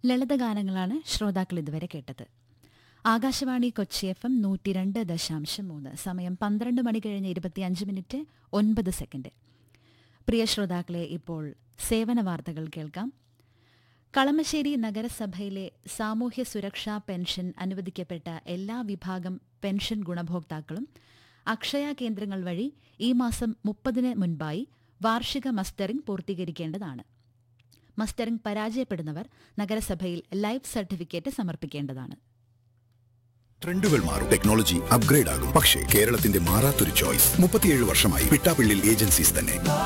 ലളിതഗാനങ്ങളാണ് ശ്രോതാക്കൾ ഇതുവരെ കേട്ടത് ആകാശവാണി കൊച്ചി എഫ് എം നൂറ്റി രണ്ട് ദശാംശം മൂന്ന് സമയം പന്ത്രണ്ട് മണി കഴിഞ്ഞ് ഇരുപത്തിയഞ്ച് മിനിറ്റ് ഒൻപത് സെക്കൻഡ് പ്രിയ ശ്രോതാക്കളെ ഇപ്പോൾ സേവന വാർത്തകൾ കേൾക്കാം കളമശ്ശേരി നഗരസഭയിലെ സാമൂഹ്യ സുരക്ഷാ പെൻഷൻ അനുവദിക്കപ്പെട്ട എല്ലാ വിഭാഗം പെൻഷൻ ഗുണഭോക്താക്കളും അക്ഷയ കേന്ദ്രങ്ങൾ വഴി ഈ മാസം മുപ്പതിന് മുൻപായി വാർഷിക മസ്റ്ററിംഗ് പൂർത്തീകരിക്കേണ്ടതാണ് മസ്റ്ററിംഗ് പരാജയപ്പെടുന്നവർ നഗരസഭയിൽ ലൈഫ് സർട്ടിഫിക്കറ്റ് സമർപ്പിക്കേണ്ടതാണ് ട്രെൻഡുകൾ മാറും ടെക്നോളജി അപ്ഗ്രേഡ് ആകും പക്ഷേ കേരളത്തിന്റെ മാറാത്തൊരു ചോയ്സ് മുപ്പത്തിയേഴ് വർഷമായി പിട്ടാപ്പിള്ളിൽ ഏജൻസീസ് തന്നെ